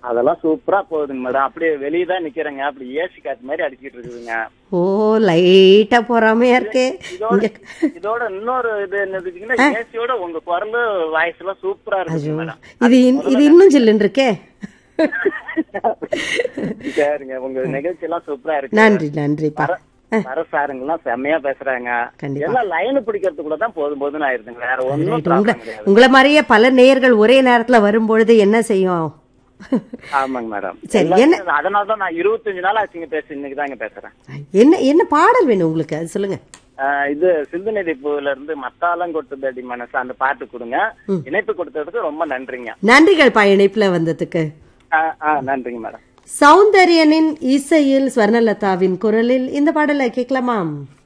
அதெல்லாம் சூப்பரா போகுதுங்க மேடம் அப்படியே வெளியே தான் நிக்கிறேங்க அப்படி ஏசி காத்து மாதிரி அடிச்சிட்டு இருக்குதுங்க ஓ லைட்டா பொறாமையா இருக்கே இதோட இங்க இதோட இன்னொரு இது என்னதுன்னா ஏசியோட உங்க குரல் வாய்ஸ் எல்லாம் சூப்பரா இருக்கு மேடம் இது இன்- இது இன்னும் ஜில்லுன்னு இருக்கே சரிங்க உங்க நிகழ்ச்சி எல்லாம் சூப்பரா இருக்கு நன்றி நன்றிப்பா வர- வர சாருங்கெல்லாம் செம்மையா பேசுறாங்க கண்டிப்பா. எல்லாம் லைன் பிடிக்கிறதுக்குள்ள தான் போதும் போதுன்னு ஆயிருதுங்க வேற ஒண்ணும் உங்களை ப்ராப்ளம் கிடையாது உங்களை மாதிரியே பல நேயர்கள் ஒரே நேரத்துல வரும்பொழுது என்ன செய்யும் ஆமாங்க மேடம் சரி, என்ன- அதனால தான் நான் இருபத்தஞ்சு நாள் ஆச்சுங்க பேச இன்னைக்கு தாங்க பேசுறேன் என்ன என்ன பாடல் வேணும் உங்களுக்கு அது சொல்லுங்க ஆஹ் இது சிந்துநதி பூல இருந்து மத்தாலம் கொட்டுதடி மனசு அந்த பாட்டு கொடுங்க இணைப்பு கொடுத்ததுக்கு ரொம்ப நன்றிங்க நன்றிகள் பா இணைப்புல வந்ததுக்கு ஆஹ் ஆஹ் நன்றிங்க மேடம் சௌந்தர்யனின் இசையில் ஸ்வர்ணலதாவின் குரலில் இந்த பாடலை கேட்கலாமா